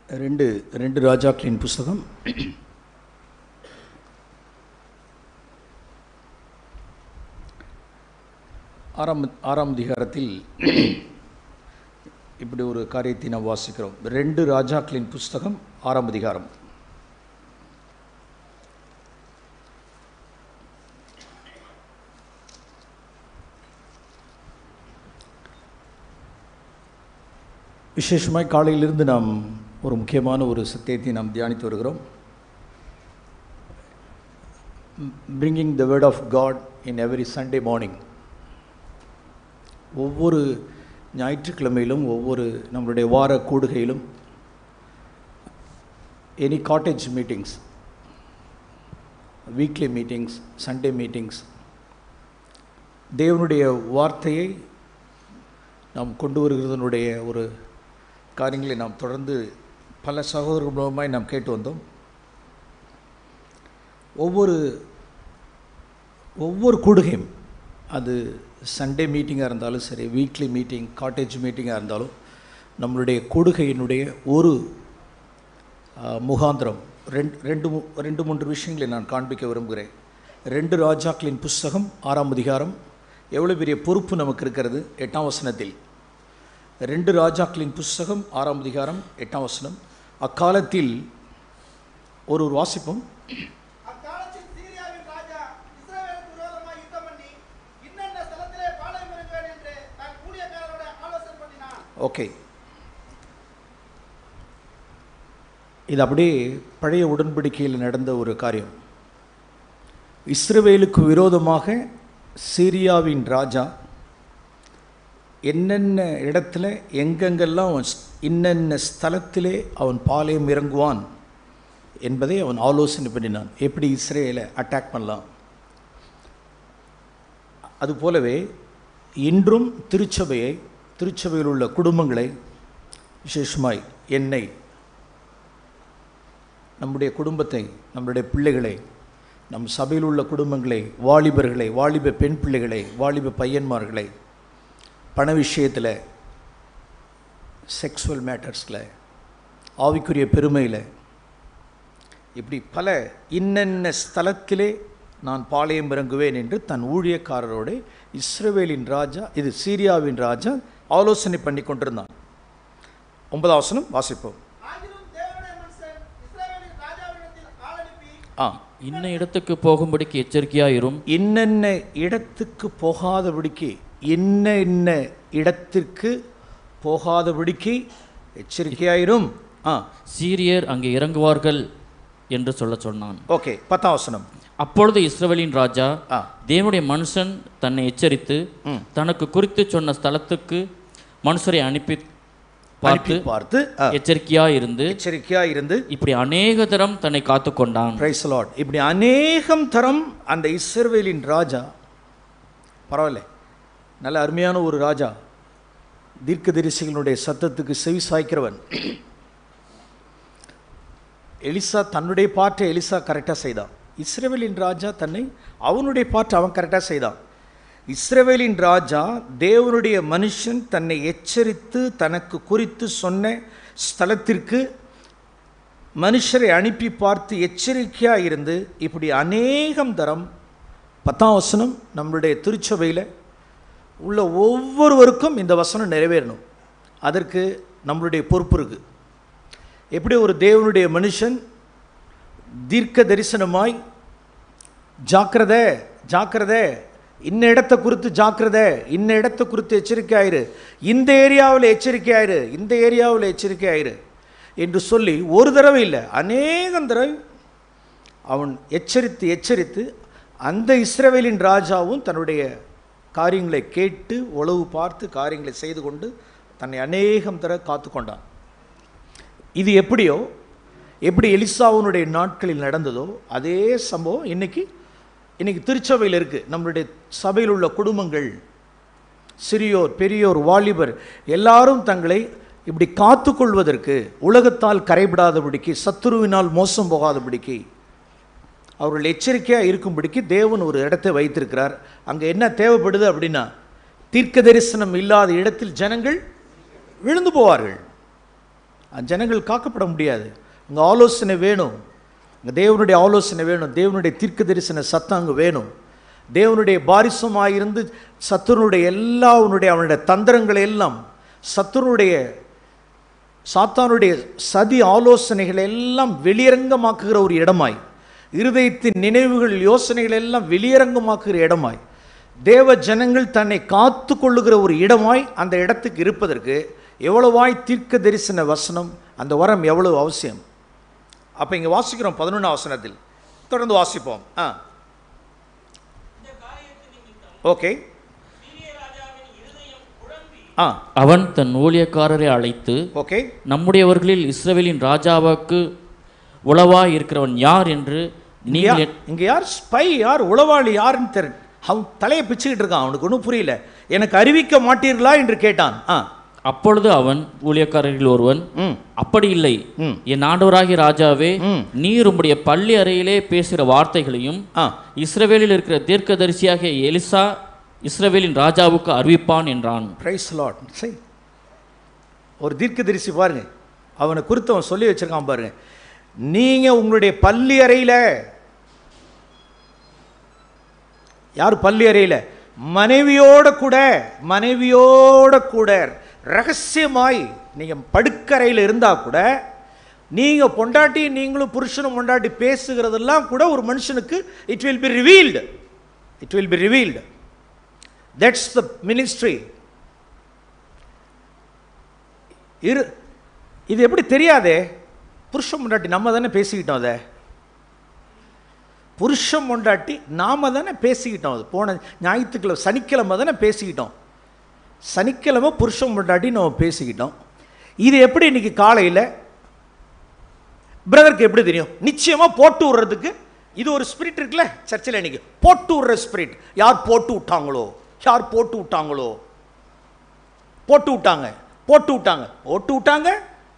ரெண்டு ரெண்டு ராஜாக்களின் புஸ்தகம் ஆறாம் ஆறாம் அதிகாரத்தில் இப்படி ஒரு காரியத்தை நாம் வாசிக்கிறோம் ரெண்டு ராஜாக்களின் புஸ்தகம் ஆறாம் அதிகாரம் விசேஷமாய் காலையிலிருந்து நாம் ஒரு முக்கியமான ஒரு சத்தியத்தை நாம் தியானித்து வருகிறோம் bringing the word of God in every Sunday morning ஒவ்வொரு ஞாயிற்றுக்கிழமையிலும் ஒவ்வொரு நம்மளுடைய வார கூடுகையிலும் any cottage meetings weekly meetings Sunday meetings தேவனுடைய வார்த்தையை நாம் கொண்டு வருகிறதனுடைய ஒரு காரியங்களை நாம் தொடர்ந்து பல சகோதரர்கள் மூலமாய் நாம் கேட்டு வந்தோம் ஒவ்வொரு ஒவ்வொரு கூடுகையும் அது சண்டே மீட்டிங்காக இருந்தாலும் சரி வீக்லி மீட்டிங் காட்டேஜ் மீட்டிங்காக இருந்தாலும் நம்மளுடைய கூடுகையினுடைய ஒரு முகாந்திரம் ரெண்டு ரெண்டு மு- ரெண்டு மூன்று விஷயங்களை நான் காண்பிக்க விரும்புகிறேன் ரெண்டு ராஜாக்களின் புஸ்தகம் ஆறாம் அதிகாரம் எவ்வளோ பெரிய பொறுப்பு நமக்கு இருக்கிறது எட்டாம் வசனத்தில் ரெண்டு ராஜாக்களின் புஸ்தகம் ஆறாம் அதிகாரம் எட்டாம் வசனம் அக்காலத்தில் ஒரு ஒரு வாசிப்போம் அக்காலத்தில் சீரியாவின் ராஜா இஸ்ரவேலுக்கு விரோதமாய் யுத்தம் பண்ணி இன்னென்ன ஸ்தலத்திலே பாளையம் இறங்குவேன் என்று தன் ஊழியக்காரரோட ஆலோசனை பண்ணினான் ஓகே இது அப்படியே பழைய உடன்படிக்கையில் நடந்த ஒரு காரியம் இஸ்ரவேலுக்கு விரோதமாக சீரியாவின் ராஜா என்னென்ன இடத்துல எங்கெங்கெல்லாம் அவன் ஸ்- இன்னென்ன ஸ்தலத்திலே அவன் பாளையம் இறங்குவான் என்பதை அவன் ஆலோசனை பண்ணினான் எப்படி இஸ்ரேலை அட்டாக் பண்ணலாம் அதுபோலவே இன்றும் திருச்சபையை திருச்சபையில் உள்ள குடும்பங்களை விசேஷமாய் என்னை நம்முடைய குடும்பத்தை நம்முடைய பிள்ளைகளை நம் சபையில் உள்ள குடும்பங்களை வாலிபர்களை வாலிப பெண் பிள்ளைகளை வாலிப பையன்மார்களை பண விஷயத்தில் செக்ஸுவல் மேட்டர்ஸில் ஆவிக்குரிய பெருமையில் இப்படி பல இன்னென்ன ஸ்தலத்திலே நான் பாளையம் இறங்குவேன் என்று தன் ஊழியக்காரரோடு இஸ்ரவேலின் ராஜா இது சீரியாவின் ராஜா ஆலோசனை பண்ணி கொண்டிருந்தான் ஒன்பதாம் வசனம் வாசிப்போம் ஆகிலும் தேவனுடைய மனுஷன் இஸ்ரவேலின் ராஜாவினிடத்தில் ஆள் அனுப்பி ஆ இன்ன இடத்துக்கு போகும்படிக்கு எச்சரிக்கையாயிரும் இன்னென்ன இடத்துக்கு போகாதபடிக்கு இன்ன இன்ன இடத்திற்கு போகாதபடிக்கு எச்சரிக்கையாயிரும் ஆ சீரியர் அங்கே இறங்குவார்கள் என்று சொல்லச் சொன்னான் ஓகே பத்தாம் வசனம் அப்பொழுது இஸ்ரவேலின் ராஜா ஆ தேவனுடைய மனுஷன் தன்னை எச்சரித்து ம். தனக்கு குறித்து சொன்ன ஸ்தலத்துக்கு மனுஷரை அனுப்பி அனுப்பி பார்த்து பார்த்து ஆ, எச்சரிக்கையாயிருந்து எச்சரிக்கையா இருந்து இப்படி அநேக தரம் தன்னை காத்து கொண்டான் பிரைஸ் லார்ட் இப்படி அநேகம் தரம் அந்த இஸ்ரவேலின் ராஜா பரவாயில்ல நல்ல அருமையான ஒரு ராஜா தீர்க்கதரிசிகளுடைய சத்தத்துக்கு செவி சாய்க்கிறவன் எலிசா தன்னுடைய பாட்டை எலிசா கரெக்டாக செய்தான் இஸ்ரவேலின் ராஜா தன்னை அவனுடைய பாட்டை அவன் கரெக்டாக செய்தான் இஸ்ரவேலின் ராஜா தேவனுடைய மனுஷன் தன்னை எச்சரித்து தனக்கு குறித்து சொன்ன ஸ்தலத்திற்கு மனுஷரை அனுப்பி பார்த்து எச்சரிக்கையாக இருந்து இப்படி அநேகம் தரம் பத்தாம் வசனம் நம்மளுடைய திருச்சபையில் உள்ள ஒவ்வொருவருக்கும் இந்த வசனம் நிறைவேறணும் அதற்கு நம்மளுடைய பொறுப்பு இருக்குது எப்படி ஒரு தேவனுடைய மனுஷன் தீர்க்க தரிசனமாய் ஜாக்கிரதை ஜாக்கிரதை இன்ன இடத்தை குறித்து ஜாக்கிரதை இன்ன இடத்தை குறித்து எச்சரிக்கை ஆயிரு இந்த ஏரியாவில் எச்சரிக்கை ஆயிரு இந்த ஏரியாவில் எச்சரிக்கை ஆயிரு என்று சொல்லி ஒரு தடவை இல்லை அநேகம் தடவை அவன் எச்சரித்து எச்சரித்து அந்த இஸ்ரவேலின் ராஜாவும் தன்னுடைய காரியங்களை கேட்டு உளவு பார்த்து காரியங்களை செய்து கொண்டு தன்னை அநேகம் தர காத்து கொண்டான் இது எப்படியோ எப்படி எலிசாவுனுடைய நாட்களில் நடந்ததோ அதே சம்பவம் இன்னைக்கு இன்னைக்கு திருச்சபையில் இருக்குது நம்மளுடைய சபையில் உள்ள குடும்பங்கள் சிறியோர் பெரியோர் வாலிபர் எல்லாரும் தங்களை இப்படி காத்துக்கொள்வதற்கு உலகத்தால் கரைபடாதபடிக்கு சத்துருவினால் மோசம் போகாதபடிக்கு அவர்கள் எச்சரிக்கையாக இருக்கும்படிக்கு தேவன் ஒரு இடத்தை வைத்திருக்கிறார் அங்கே என்ன தேவைப்படுது அப்படின்னா தீர்க்க தரிசனம் இல்லாத இடத்தில் ஜனங்கள் விழுந்து போவார்கள் அந்த ஜனங்கள் காக்கப்பட முடியாது உங்க ஆலோசனை வேணும் உங்க தேவனுடைய ஆலோசனை வேணும் தேவனுடைய தீர்க்க தரிசன சத்தம் அங்கே வேணும் தேவனுடைய பாரிசமாக இருந்து சத்துருனுடைய எல்லா அவனுடைய அவனுடைய தந்திரங்களை எல்லாம் சத்துருனுடைய சாத்தானுடைய சதி ஆலோசனைகளை எல்லாம் வெளியரங்கமாக்குகிற ஒரு இடமாய் இருதயத்தின் நினைவுகள் யோசனைகள் எல்லாம் வெளியரங்கமாக்குகிற இடமாய் தேவ ஜனங்கள் தன்னை காத்து கொள்ளுகிற ஒரு இடமாய் அந்த இடத்துக்கு இருப்பதற்கு எவ்வளவாய் தீர்க்க தரிசன வசனம் அந்த வரம் எவ்வளவு அவசியம் அப்போ இங்கே வாசிக்கிறோம் பதினொன்றாம் வசனத்தில் தொடர்ந்து வாசிப்போம் ஆ ஓகே ஆ அவன் தன் ஊழியக்காரரை அழைத்து ஓகே நம்முடையவர்களில் இஸ்ரவேலின் ராஜாவுக்கு உளவாய் இருக்கிறவன் யார் என்று நீங்கள் என்- இங்க யார் ஸ்பை யார் உளவாளி யாருன்னு தெரி அவன் தலையை பிச்சுக்கிட்டு இருக்கான் அவனுக்கு ஒன்றும் புரியல எனக்கு அறிவிக்க மாட்டீர்களா என்று கேட்டான் ஆ அப்பொழுது அவன் ஊழியக்காரரில் ஒருவன் ம் அப்படி இல்லை ம். என் ஆண்டவராகிய ராஜாவே ம். நீர் உம்முடைய பள்ளி அறையிலே பேசுகிற வார்த்தைகளையும் ஆ இஸ்ரவேலில் இருக்கிற தீர்க்கதரிசியாகிய எலிசா இஸ்ரவேலின் ராஜாவுக்கு அறிவிப்பான் என்றான் பிரைஸ் லாட் சரி ஒரு தீர்க்கதரிசி பாருங்க அவனை குறித்து அவன் சொல்லி வச்சிருக்கான் பாருங்க நீங்க உங்களுடைய பள்ளி அறையில யார் பள்ளி அறையில மனைவியோட கூட மனைவியோட கூட ரகசியமாய் நீங்க படுக்கறையில் இருந்தா கூட நீங்க பொண்டாட்டி நீங்களும் புருஷனும் பொண்டாட்டி பேசுகிறதெல்லாம் கூட ஒரு மனுஷனுக்கு it will be revealed it will be revealed that's the ministry இரு இது எப்படி தெரியாதே புருஷன் பொண்டாட்டி நம்ம தானே பேசிக்கிட்டோம் அதை புருஷன் பொண்டாட்டி நாம தானே பேசிக்கிட்டோம் அது போன ஞாயிற்றுக்கிழமை சனிக்கிழமை தானே பேசிக்கிட்டோம் சனிக்கிழமை புருஷன் பொண்டாட்டி நம்ம பேசிக்கிட்டோம் இது எப்படி இன்னைக்கு காலையில் பிரதருக்கு எப்படி தெரியும் நிச்சயமா போட்டு விடுறதுக்கு இது ஒரு ஸ்பிரிட் இருக்குல்ல சர்ச்சில் இன்னைக்கு போட்டு விடுற ஸ்பிரிட் யார் போட்டு விட்டாங்களோ யார் போட்டு விட்டாங்களோ போட்டு விட்டாங்க போட்டு விட்டாங்க போட்டு விட்டாங்க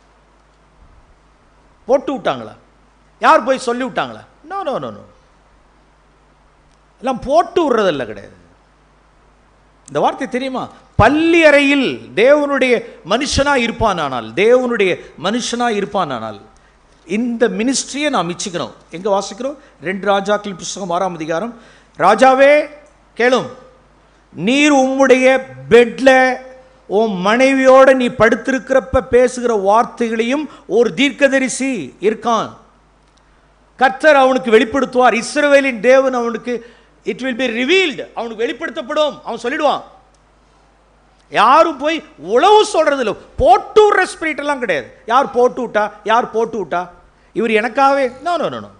போட்டு விட்டாங்களா யார் போய் சொல்லி விட்டாங்களா நோ நோ நோ நோ எல்லாம் போட்டு விடுறதில்ல கிடையாது இந்த வார்த்தை தெரியுமா பள்ளி அறையில் தேவனுடைய மனுஷனா இருப்பானானால் தேவனுடைய மனுஷனா இருப்பானானால் இந்த மினிஸ்ட்ரியை நாம் இச்சிக்கணும் எங்க வாசிக்கிறோம் ரெண்டு ராஜாக்கள் புஸ்தகம் ஆறாம் அதிகாரம் ராஜாவே கேளும் நீர் உம்முடைய பெட்ல உன் மனைவியோட நீ படுத்திருக்கிறப்ப பேசுகிற வார்த்தைகளையும் ஒரு தீர்க்கதரிசி இருக்கான் கர்த்தர் அவனுக்கு வெளிப்படுத்துவார் இஸ்ரவேலின் தேவன் அவனுக்கு இட் வில் பி ரிவீல்டு அவனுக்கு வெளிப்படுத்தப்படும் அவன் சொல்லிடுவான் யாரும் போய் உளவு சொல்றது இல்லை போட்டு விடுற ஸ்பிரிட் எல்லாம் கிடையாது யார் போட்டு விட்டா யார் போட்டு விட்டா இவர் எனக்காகவே நோ நோ நோ நோ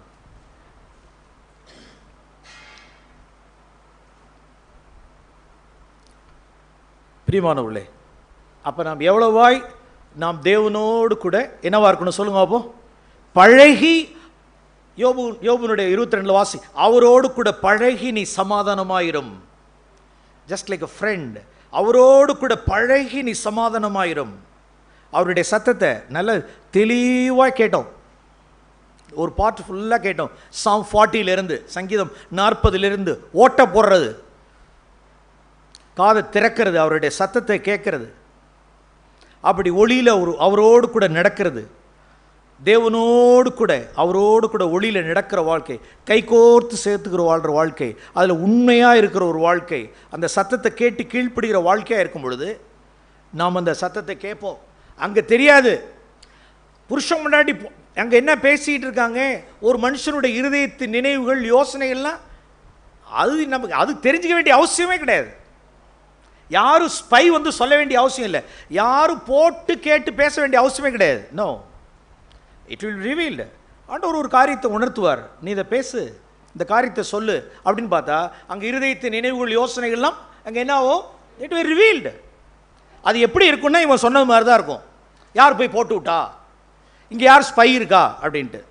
பிரியமானவர்களே அப்போ நாம் எவ்வளவாய் நாம் தேவனோடு கூட என்னவா இருக்கணும் சொல்லுங்க அப்போ பழகி யோபு யோபுனுடைய இருபத்தி ரெண்டுல வாசி அவரோடு கூட பழகி நீ சமாதானமாயிரும் ஜஸ்ட் லைக் அ ஃப்ரெண்ட் அவரோடு கூட பழகி நீ சமாதானமாயிரும் அவருடைய சத்தத்தை நல்ல தெளிவாக கேட்டோம் ஒரு பாட்டு ஃபுல்லாக கேட்டோம் சாம் ஃபார்ட்டியிலிருந்து சங்கீதம் நாற்பதுலேருந்து ஓட்ட போடுறது காதை திறக்கிறது அவருடைய சத்தத்தை கேட்கறது அப்படி ஒளியில் ஒரு அவரோடு கூட நடக்கிறது தேவனோடு கூட அவரோடு கூட ஒளியில் நடக்கிற வாழ்க்கை கைகோர்த்து சேர்த்துக்கிற வாழ்கிற வாழ்க்கை அதில் உண்மையாக இருக்கிற ஒரு வாழ்க்கை அந்த சத்தத்தை கேட்டு கீழ்ப்படுகிற வாழ்க்கையாக இருக்கும் பொழுது நாம் அந்த சத்தத்தை கேட்போம் அங்கே தெரியாது புருஷன் முன்னாடி அங்கே என்ன பேசிகிட்டு இருக்காங்க ஒரு மனுஷனுடைய இருதயத்து நினைவுகள் யோசனைகள்லாம் அது நமக்கு அது தெரிஞ்சுக்க வேண்டிய அவசியமே கிடையாது யாரும் ஸ்பை வந்து சொல்ல வேண்டிய அவசியம் இல்லை யாரும் போட்டு கேட்டு பேச வேண்டிய அவசியமே கிடையாது நோ இட் வில் ரிவீல்டு ஆண்டவர் ஒரு காரியத்தை உணர்த்துவார் நீ இதை பேசு இந்த காரியத்தை சொல்லு அப்படின்னு பார்த்தா அங்கே இருதயத்து நினைவுகள் யோசனைகள்லாம் அங்கே என்ன ஆகும் இட் வில் ரிவீல்டு அது எப்படி இருக்குன்னா இவன் சொன்னது மாதிரி தான் இருக்கும் யார் போய் போட்டு விட்டா இங்கே யார் ஸ்பை இருக்கா அப்படின்ட்டு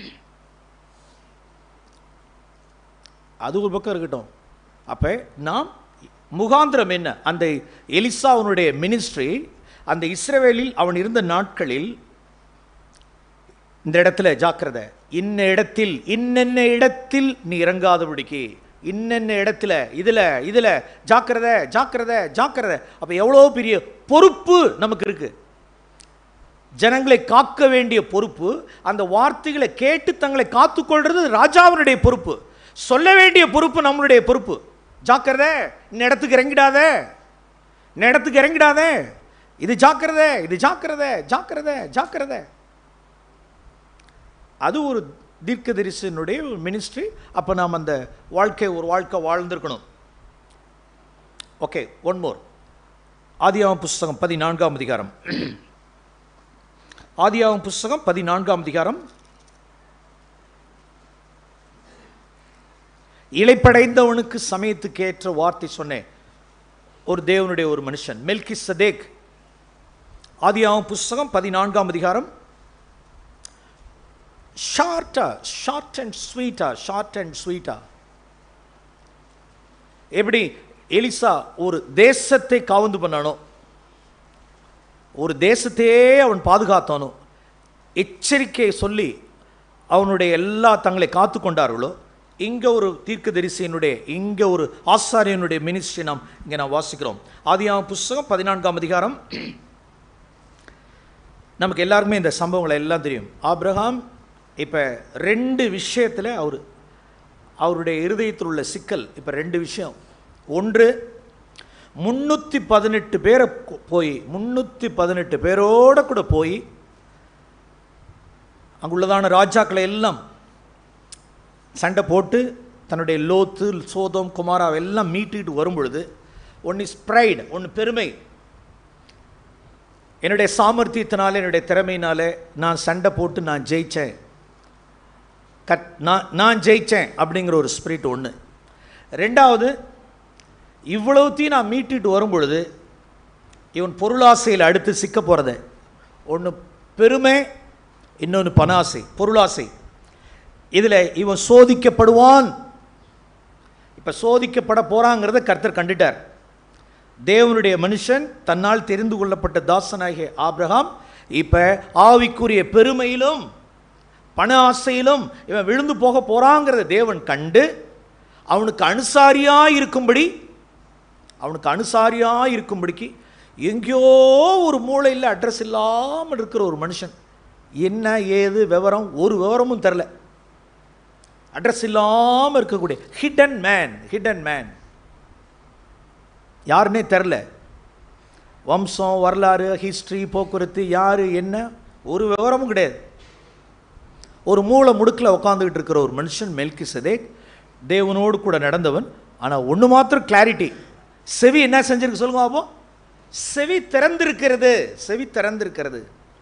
அது ஒரு பக்கம் இருக்கட்டும் அப்போ நாம் முகாந்திரம் என்ன அந்த எலிசாவனுடைய மினிஸ்ட்ரி அந்த இஸ்ரவேலில் அவன் இருந்த நாட்களில் இந்த இடத்துல ஜாக்கிரதை இன்ன இடத்தில் இன்னென்ன இடத்தில் நீ இறங்காதபடிக்கு இன்னென்ன இடத்துல இதுல இதுல ஜாக்கிரதை ஜாக்கிரதை ஜாக்கிரதை அப்ப எவ்வளோ பெரிய பொறுப்பு நமக்கு இருக்கு ஜனங்களை காக்க வேண்டிய பொறுப்பு அந்த வார்த்தைகளை கேட்டு தங்களை காத்துக்கொள்றது ராஜாவினுடைய பொறுப்பு சொல்ல வேண்டிய பொறுப்பு நம்மளுடைய பொறுப்பு ஜாக்கிரதை இந்த இடத்துக்கு இறங்கிடாதே இந்த இடத்துக்கு இறங்கிடாதே இது ஜாக்கிரதை இது ஜாக்கிரதை ஜாக்கிரதை ஜாக்கிரதை அது ஒரு தீர்க்கதரிசனுடைய ஒரு மினிஸ்ட்ரி அப்போ நாம் அந்த வாழ்க்கை ஒரு வாழ்க்கை வாழ்ந்திருக்கணும் ஓகே ஒன் மோர் ஆதியாகம புஸ்தகம் பதினான்காம் அதிகாரம் ஆதியாகம புஸ்தகம் பதினான்காம் அதிகாரம் இலைப்படைந்தவனுக்கு சமயத்துக்கு ஏற்ற வார்த்தை சொன்னேன் ஒரு தேவனுடைய ஒரு மனுஷன் மெல்கி சதேக் ஆதியாகம புஸ்தகம் பதினான்காம் அதிகாரம் ஷார்ட்டா ஷார்ட் அண்ட் ஸ்வீட்டா ஷார்ட் அண்ட் ஸ்வீட்டா எப்படி எலிசா ஒரு தேசத்தை காவந்து பண்ணானோ ஒரு தேசத்தையே அவன் பாதுகாத்தானோ எச்சரிக்கையை சொல்லி அவனுடைய எல்லா தங்களை காத்து கொண்டார்களோ இங்கே ஒரு தீர்க்கதரிசியினுடைய இங்கே ஒரு ஆசாரியனுடைய மினிஸ்ட்ரி நாம் இங்கே நாம் வாசிக்கிறோம் ஆதியாகம புஸ்தகம் பதினான்காம் அதிகாரம் நமக்கு எல்லாருக்குமே இந்த சம்பவங்களை எல்லாம் தெரியும் ஆபிரகாம் இப்போ ரெண்டு விஷயத்தில் அவர் அவருடைய இருதயத்தில் உள்ள சிக்கல் இப்போ ரெண்டு விஷயம் ஒன்று முன்னூற்றி பதினெட்டு பேரை கொ- போய் முன்னூற்றி பதினெட்டு பேரோட கூட போய் அங்குள்ளதான ராஜாக்களை எல்லாம் சண்டை போட்டு தன்னுடைய லோத்து சோதம் குமாராவை எல்லாம் மீட்டுக்கிட்டு வரும் பொழுது ஒன்று இஸ் ப்ரைட் ஒன்று பெருமை என்னுடைய சாமர்த்தியத்தினால என்னுடைய திறமையினால நான் சண்டை போட்டு நான் ஜெயித்தேன் கட் நான் நான் ஜெயித்தேன் அப்படிங்கிற ஒரு ஸ்பிரிட் ஒன்று ரெண்டாவது இவ்வளவுத்தையும் நான் மீட்டுட்டு வரும் பொழுது இவன் பொருளாசையில் அடுத்து சிக்க போகிறத ஒன்று பெருமை இன்னொன்று பணாசை பொருளாசை இதில் இவன் சோதிக்கப்படுவான் இப்போ சோதிக்கப்பட போகிறாங்கிறத கர்த்தர் கண்டுட்டார் தேவனுடைய மனுஷன் தன்னால் தெரிந்து கொள்ளப்பட்ட தாசனாகிய ஆபிரகாம் இப்போ ஆவிக்குரிய பெருமையிலும் பண ஆசையிலும் இவன் விழுந்து போக போகிறாங்கிறத தேவன் கண்டு அவனுக்கு அனுசாரியாக இருக்கும்படி அவனுக்கு அனுசாரியாக இருக்கும்படிக்கு எங்கேயோ ஒரு மூலையில் அட்ரஸ் இல்லாமல் இருக்கிற ஒரு மனுஷன் என்ன ஏது விவரம் ஒரு விவரமும் தெரில அட்ரஸ் இல்லாமல் இருக்கக்கூடிய ஹிடன் மேன் ஹிடன் மேன் யாருன்னே தெரில வம்சம் வரலாறு ஹிஸ்ட்ரி போக்குவரத்து யார் என்ன ஒரு விவரமும் கிடையாது ஒரு மூளை முடுக்கில் உட்காந்துக்கிட்டு இருக்கிற ஒரு மனுஷன் மெல்கி சதேக் தேவனோடு கூட நடந்தவன் ஆனால் ஒன்று மாத்திரம் கிளாரிட்டி செவி என்ன செஞ்சிருக்கு சொல்லுங்க அப்போ செவி திறந்திருக்கிறது செவி திறந்திருக்கிறது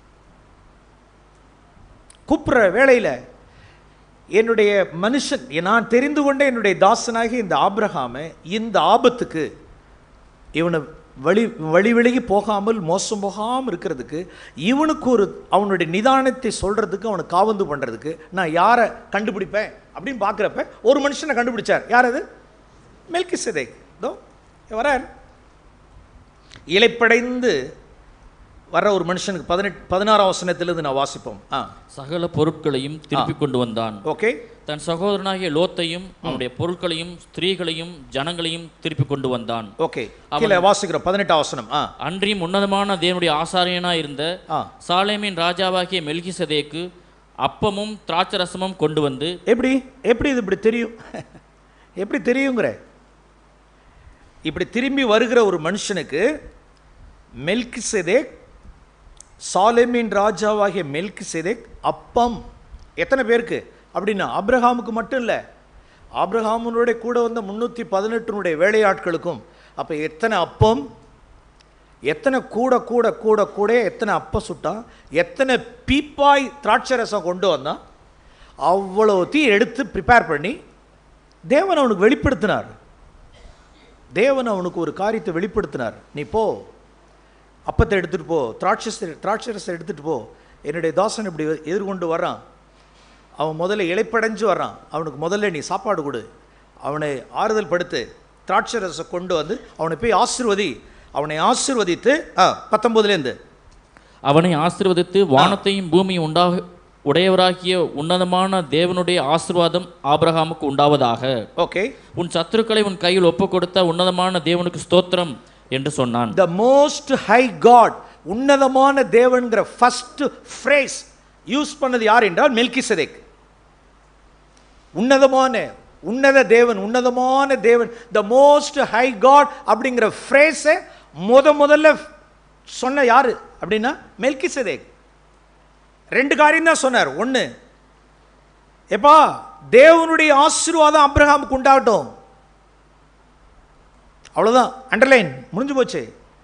கூப்பிட்ற வேளையில் என்னுடைய மனுஷன் நான் தெரிந்து கொண்ட என்னுடைய தாசனாகி இந்த ஆபிரகாமை இந்த ஆபத்துக்கு இவனை வழி வழி விலகி போகாமல் மோசம் போகாமல் இருக்கிறதுக்கு இவனுக்கு ஒரு அவனுடைய நிதானத்தை சொல்கிறதுக்கு அவனை காவந்து பண்ணுறதுக்கு நான் யாரை கண்டுபிடிப்பேன் அப்படின்னு பார்க்குறப்ப ஒரு மனுஷனை கண்டுபிடிச்சார் யார் அது மெல்கி சிதைக் இதோ வரார் இலைப்படைந்து வர்ற ஒரு மனுஷனுக்கு பதினெட்டு பதினாறாம் வசனத்திலிருந்து நான் வாசிப்போம் ஆ சகல பொருட்களையும் திருப்பி கொண்டு வந்தான் ஓகே தன் சகோதரனாகிய லோத்தையும் அவனுடைய பொருட்களையும் ஸ்திரீகளையும் ஜனங்களையும் திருப்பி கொண்டு வந்தான் ஓகே கீழே வாசிக்கிறோம் பதினெட்டாம் வசனம் ஆ அன்றியும் உன்னதமான தேவனுடைய ஆசாரியனாய் இருந்த ஆ சாலேமின் ராஜாவாகிய மெல்கிசதேக்கு அப்பமும் திராட்சரசமும் கொண்டு வந்து எப்படி எப்படி இது இப்படி தெரியும் எப்படி தெரியுங்கிற இப்படி திரும்பி வருகிற ஒரு மனுஷனுக்கு மெல்கிசேதேக் சாலேமின் ராஜாவாகிய மெல்கிசேதேக் அப்பம் எத்தனை பேருக்கு அப்படின்னா ஆபிரகாமுக்கு மட்டும் இல்லை ஆபிரகாமுனுடைய கூட வந்த முந்நூற்றி பதினெட்டுனுடைய வேலையாட்களுக்கும் அப்போ எத்தனை அப்பம் எத்தனை கூட கூட கூட கூட எத்தனை அப்பம் சுட்டான் எத்தனை பீப்பாய் திராட்சை ரசம் கொண்டு வந்தான் அவ்வளோத்தையும் எடுத்து ப்ரிப்பேர் பண்ணி தேவன் அவனுக்கு வெளிப்படுத்தினார் தேவன் அவனுக்கு ஒரு காரியத்தை வெளிப்படுத்தினார் நீ போ அப்பத்தை எடுத்துகிட்டு போ திராட்சை திராட்சரசை எடுத்துகிட்டு போ என்னுடைய தாசன் இப்படி எதிர்கொண்டு வர்றான் அவன் முதல்ல இலைப்படைஞ்சு வர்றான் அவனுக்கு முதல்ல நீ சாப்பாடு கொடு அவனை ஆறுதல் படுத்து திராட்சரசை கொண்டு வந்து அவனை போய் ஆசிர்வதி அவனை ஆசிர்வதித்து ஆ பத்தொம்போதுலேருந்து அவனை ஆசீர்வதித்து வானத்தையும் பூமியும் உண்டாக உடையவராகிய உன்னதமான தேவனுடைய ஆசீர்வாதம் ஆபிரகாமுக்கு உண்டாவதாக ஓகே உன் சத்துருக்களை உன் கையில் ஒப்புக் கொடுத்த உன்னதமான தேவனுக்கு ஸ்தோத்திரம் என்று சொன்னான் the most high God உன்னதமான தேவன்கிற ஃபர்ஸ்ட் ஃப்ரேஸ் யூஸ் பண்ணது யார் என்றால் மெல்கிசதேக் உன்னதமான உன்னத தேவன் உன்னதமான தேவன் த மோஸ்ட் ஹை காட் அப்படிங்கிற ஃப்ரேஸை முத முதல்ல சொன்ன யாரு அப்படின்னா மெல்கிசதேக் ரெண்டு காரியம் தான் சொன்னார் ஒன்று எப்பா தேவனுடைய ஆசீர்வாதம் அப்ரஹாமுக்கு உண்டாகட்டும் அவ்வளோதான் அண்டர்லைன் முடிஞ்சு போச்சு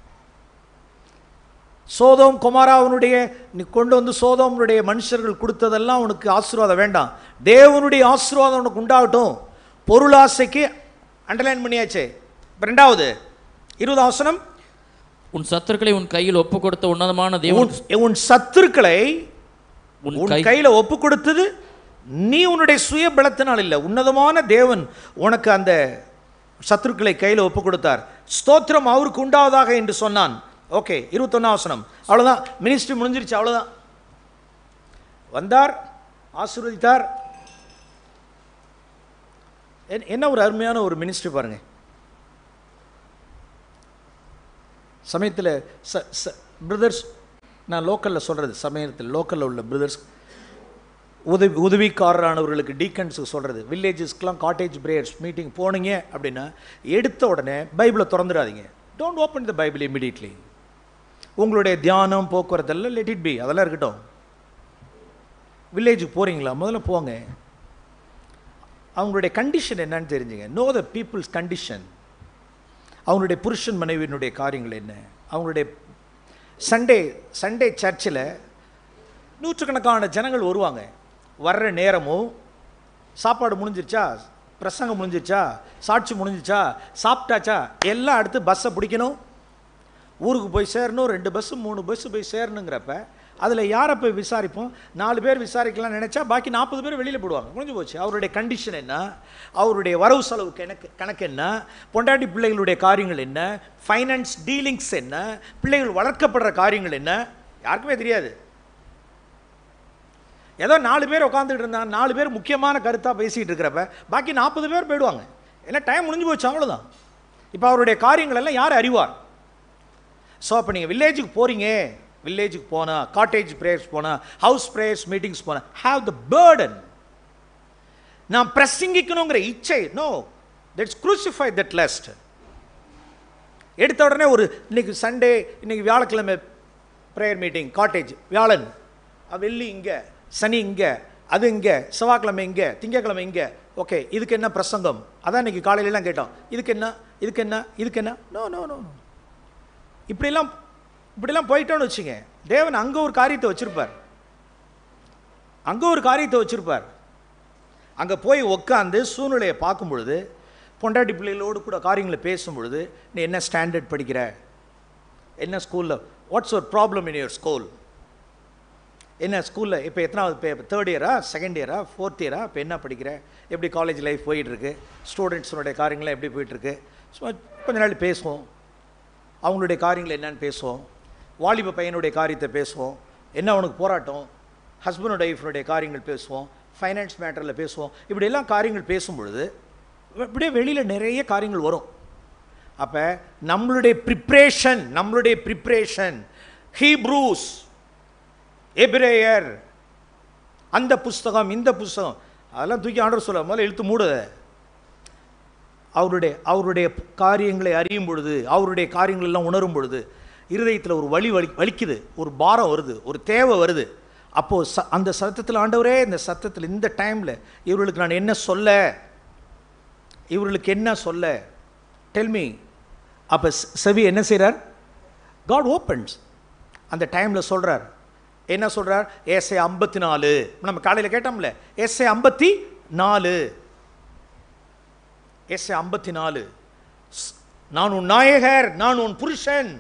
சோதோம் குமாராவனுடைய நீ கொண்டு வந்து சோதோமனுடைய மனுஷர்கள் கொடுத்ததெல்லாம் உனக்கு ஆசீர்வாதம் வேண்டாம் தேவனுடைய ஆசீர்வாதம் உனக்கு உண்டாகட்டும் பொருளாசைக்கு அண்டர்லைன் பண்ணியாச்சு இப்ப ரெண்டாவது இருபது அவசரம் உன் சத்துருக்களை உன் கையில் ஒப்பு கொடுத்த உன்னதமான தேவன் உன் உன் சத்துருக்களை உன் உன் கை கையில ஒப்பு கொடுத்தது நீ உன்னுடைய சுய பலத்தினால் இல்லை உன்னதமான தேவன் உனக்கு அந்த சத்துருக்களை கையில ஒப்பு கொடுத்தார் ஸ்தோத்திரம் அவருக்கு உண்டாவதாக என்று சொன்னான் ஓகே இருபத்தொன்னாவசனம் அவ்வளவுதான் மினிஸ்ட்ரி முடிஞ்சிருச்சு அவ்வளவுதான் வந்தார் ஆசீர்வதித்தார் என்- என்ன ஒரு அருமையான ஒரு மினிஸ்ட்ரி பாருங்க சமயத்தில் ச ச பிரதர்ஸ் நான் லோக்கலில் சொல்கிறது சமயத்தில் லோக்கலில் உள்ள பிரதர்ஸ் உதவி உதவிக்காரரானவர்களுக்கு டீக்கன்ஸுக்கு சொல்கிறது வில்லேஜஸ்க்கெலாம் காட்டேஜ் பிரேயர்ஸ் மீட்டிங் போனீங்க அப்படின்னா எடுத்த உடனே பைபிளை திறந்துடாதீங்க don't open the Bible immediately உங்களுடைய தியானம் போக்குவரத்தெல்லாம் லெட் இட் பி அதெல்லாம் இருக்கட்டும் வில்லேஜுக்கு போகிறீங்களா முதல்ல போங்க அவங்களுடைய கண்டிஷன் என்னன்னு தெரிஞ்சுங்க நோ த பீப்புள்ஸ் கண்டிஷன் அவங்களுடைய புருஷன் மனைவியினுடைய காரியங்கள் என்ன அவங்களுடைய சண்டே சண்டே சர்ச்சில் நூற்றுக்கணக்கான ஜனங்கள் வருவாங்க வர்ற நேரமும் சாப்பாடு முடிஞ்சிருச்சா பிரசங்கம் முடிஞ்சிருச்சா சாட்சி முடிஞ்சிருச்சா சாப்பிட்டாச்சா எல்லாம் அடுத்து பஸ்ஸை பிடிக்கணும் ஊருக்கு போய் சேரணும் ரெண்டு பஸ்ஸு மூணு பஸ்ஸு போய் சேரணுங்கிறப்ப அதில் யாரை போய் விசாரிப்போம் நாலு பேர் விசாரிக்கலாம் நினச்சா பாக்கி நாற்பது பேர் வெளியில் போடுவாங்க முடிஞ்சு போச்சு அவருடைய கண்டிஷன் என்ன அவருடைய வரவு செலவு கணக்கு கணக்கு என்ன பொண்டாட்டி பிள்ளைகளுடைய காரியங்கள் என்ன ஃபைனான்ஸ் டீலிங்ஸ் என்ன பிள்ளைகள் வளர்க்கப்படுற காரியங்கள் என்ன யாருக்குமே தெரியாது ஏதோ நாலு பேர் உட்காந்துட்டு இருந்தாங்க நாலு பேர் முக்கியமான கருத்தாக பேசிகிட்டு இருக்கிறப்ப பாக்கி நாற்பது பேர் போயிடுவாங்க ஏன்னா டைம் முடிஞ்சு போச்சு அவ்வளோதான் இப்போ அவருடைய காரியங்கள் எல்லாம் யார் அறிவார் ஸோ அப்போ நீங்கள் வில்லேஜுக்கு போகிறீங்க வில்லேஜுக்கு போனால் காட்டேஜ் ப்ரேயர்ஸ் போனால் ஹவுஸ் ப்ரேயர்ஸ் மீட்டிங்ஸ் போனால் ஹாவ் த பேர்டன் நான் பிரசங்கிக்கணுங்கிற இச்சை no that's crucify that lust எடுத்த உடனே ஒரு இன்னைக்கு சண்டே இன்னைக்கு வியாழக்கிழமை ப்ரேயர் மீட்டிங் காட்டேஜ் வியாழன் அஹ் வெள்ளி இங்கே சனி இங்கே அது இங்கே செவ்வாய்க்கிழமை இங்கே திங்கக்கிழமை இங்கே ஓகே இதுக்கு என்ன பிரசங்கம் அதான் இன்னைக்கு காலையிலலாம் கேட்டோம் இதுக்கு என்ன இதுக்கு என்ன இதுக்கு என்ன நோ நோ நோ நோ இப்படிலாம் இப்படிலாம் போயிட்டோன்னு வச்சுங்க தேவன் அங்கே ஒரு காரியத்தை வச்சிருப்பார் அங்கே ஒரு காரியத்தை வச்சிருப்பார் அங்கே போய் உட்காந்து சூழ்நிலையை பார்க்கும் பொழுது பொண்டாட்டி பிள்ளைகளோடு கூட காரியங்களை பேசும் பொழுது நீ என்ன ஸ்டாண்டர்ட் படிக்கிற என்ன ஸ்கூலில் வாட்ஸ் ஒரு ப்ராப்ளம் இன் யுவர் ஸ்கூல் என்ன ஸ்கூலில் இப்போ எத்தனாவது இப்போ தேர்ட் இயரா செகண்ட் இயரா ஃபோர்த் இயரா இப்போ என்ன படிக்கிற எப்படி காலேஜ் லைஃப் போயிட்டுருக்கு ஸ்டூடெண்ட்ஸுடைய காரியங்கள்லாம் எப்படி போயிட்டுருக்கு சும்மா கொஞ்ச நாள் பேசுவோம் அவங்களுடைய காரியங்கள் என்னன்னு பேசுவோம் வாலிப பையனுடைய காரியத்தை பேசுவோம் என்ன அவனுக்கு போராட்டம் ஹஸ்பண்ட் ஒய்ஃபினுடைய காரியங்கள் பேசுவோம் ஃபைனான்ஸ் மேட்டரில் பேசுவோம் இப்படி எல்லாம் காரியங்கள் பேசும் பொழுது இப்படியே வெளியில் நிறைய காரியங்கள் வரும் அப்போ நம்மளுடைய ப்ரிப்ரேஷன் நம்மளுடைய ப்ரிப்ரேஷன் ஹீப்ரூஸ் எபிரேயர் அந்த புஸ்தகம் இந்த புஸ்தகம் அதெல்லாம் தூக்கி ஆர்டர் சொல்ல முதல்ல இழுத்து மூடுத அவருடைய அவருடைய காரியங்களை அறியும் பொழுது அவருடைய காரியங்கள் எல்லாம் உணரும் பொழுது இருதயத்தில் ஒரு வலி வலி வலிக்குது ஒரு பாரம் வருது ஒரு தேவை வருது அப்போது ச அந்த சத்தத்தில் ஆண்டவரே இந்த சத்தத்தில் இந்த டைமில் இவர்களுக்கு நான் என்ன சொல்ல இவர்களுக்கு என்ன சொல்ல டெல்மி அப்போ செவி என்ன செய்கிறார் காட் ஓப்பன்ஸ் அந்த டைமில் சொல்கிறார் என்ன சொல்கிறார் ஏசை ஐம்பத்தி நாலு நம்ம காலையில் கேட்டோம்ல ஏசை ஐம்பத்தி நாலு ஏசை ஐம்பத்தி நாலு நான் உன் நாயகர் நான் உன் புருஷன்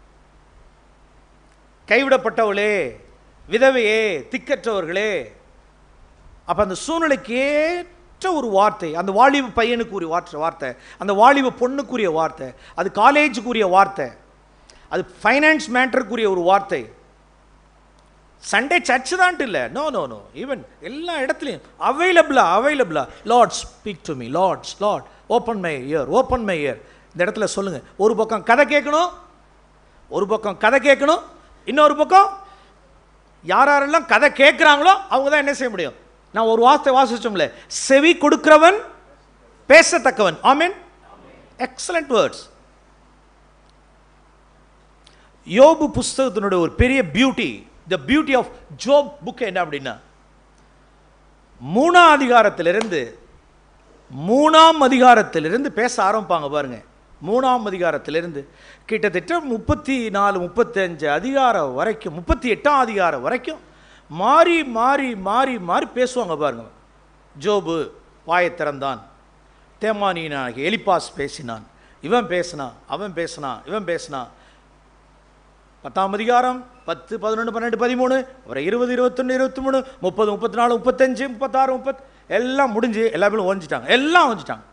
கைவிடப்பட்டவளே விதவையே திக்கற்றவர்களே அப்போ அந்த சூழ்நிலைக்கு ஏற்ற ஒரு வார்த்தை அந்த வாலிப பையனுக்கு ஒரு வார்த்தை வார்த்தை அந்த வாலிப பொண்ணுக்குரிய வார்த்தை அது காலேஜுக்குரிய வார்த்தை அது ஃபைனான்ஸ் மேட்டருக்குரிய ஒரு வார்த்தை சண்டே சர்ச்சு தான்ட்டு இல்லை நோ நோ நோ ஈவன் எல்லா இடத்துலையும் அவைலபிளா அவைலபிளா Lord speak to me Lord's Lord open my ear open my ear இந்த இடத்துல சொல்லுங்க ஒரு பக்கம் கதை கேட்கணும் ஒரு பக்கம் கதை கேட்கணும் இன்னொரு பக்கம் யார் யாரெல்லாம் கதை கேட்குறாங்களோ அவங்க தான் என்ன செய்ய முடியும் நான் ஒரு வார்த்தை வாசிச்சோம்ல செவி கொடுக்கிறவன் பேசத்தக்கவன் ஆமீன் எக்ஸலண்ட் வேர்ட்ஸ் யோபு புஸ்தகத்தினுடைய ஒரு பெரிய beauty the beauty of Job book என்ன அப்படின்னா மூணாம் அதிகாரத்திலிருந்து மூணாம் அதிகாரத்திலிருந்து பேச ஆரம்பிப்பாங்க பாருங்க மூணாம் அதிகாரத்திலிருந்து கிட்டத்தட்ட முப்பத்தி நாலு முப்பத்தஞ்சு அதிகாரம் வரைக்கும் முப்பத்தி எட்டாம் அதிகாரம் வரைக்கும் மாறி மாறி மாறி மாறி பேசுவாங்க பாருங்க ஜோபு வாயைத் திறந்தான் தேமானியனாகி எலிப்பாஸ் பேசினான் இவன் பேசினான் அவன் பேசினான் இவன் பேசினான் பத்தாம் அதிகாரம் பத்து பதினொன்று பன்னெண்டு பதிமூணு ஒரு இருபது இருபத்தொன்று இருபத்தி மூணு முப்பது முப்பத்தி நாலு முப்பத்தஞ்சு முப்பத்தாறு முப்பத் எல்லாம் முடிஞ்சு எல்லா பேரும் ஓஞ்சிட்டாங்க எல்லாம் ஓஞ்சிட்டாங்க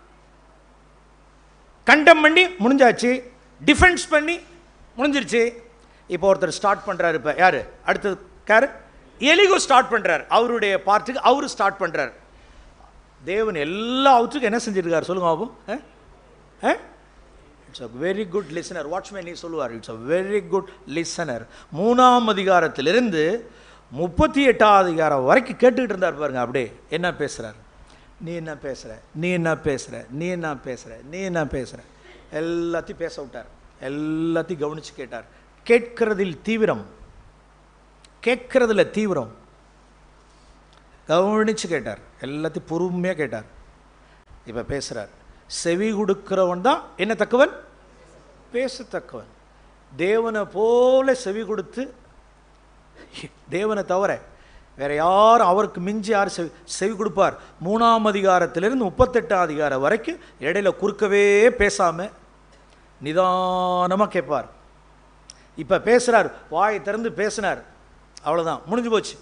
கண்டம் பண்ணி முடிஞ்சாச்சு டிஃபென்ஸ் பண்ணி முடிஞ்சிருச்சு இப்போ ஒருத்தர் ஸ்டார்ட் பண்ணுறாரு இப்போ யார் அடுத்தது யார் எலிகோ ஸ்டார்ட் பண்ணுறாரு அவருடைய பார்ட்டுக்கு அவரு ஸ்டார்ட் பண்ணுறாரு தேவன் எல்லா அவற்றுக்கும் என்ன செஞ்சிருக்காரு சொல்லுங்க Babu ah it's a very good listener watchman நீ சொல்லுவார் it's a very good listener மூணாம் அதிகாரத்திலிருந்து முப்பத்தி எட்டாம் அதிகாரம் வரைக்கும் கேட்டுக்கிட்டு இருந்தார் பாருங்க அப்படியே என்ன பேசுகிறார் நீ என்ன பேசுகிற நீ என்ன பேசுகிற நீ என்ன பேசுகிற நீ என்ன பேசுகிற எல்லாத்தையும் பேச விட்டார் எல்லாத்தையும் கவனித்து கேட்டார் கேட்கிறதில் தீவிரம் கேட்கறதுல தீவிரம் கவனித்து கேட்டார் எல்லாத்தையும் பொறுமையாக கேட்டார் இப்போ பேசுகிறார் செவி கொடுக்கிறவன் தான் என்ன தக்கவன் பேசத்தக்கவன் தேவனை போல செவி கொடுத்து தேவனை தவிர வேற யாரும் அவருக்கு மிஞ்சி யார் செவி செவி கொடுப்பார் மூணாம் அதிகாரத்திலிருந்து முப்பத்தெட்டாம் அதிகாரம் வரைக்கும் இடையில குறுக்கவே பேசாம நிதானமாக கேட்பார் இப்போ பேசுகிறார் வாயை திறந்து பேசினார் அவ்வளோதான் முடிஞ்சு போச்சு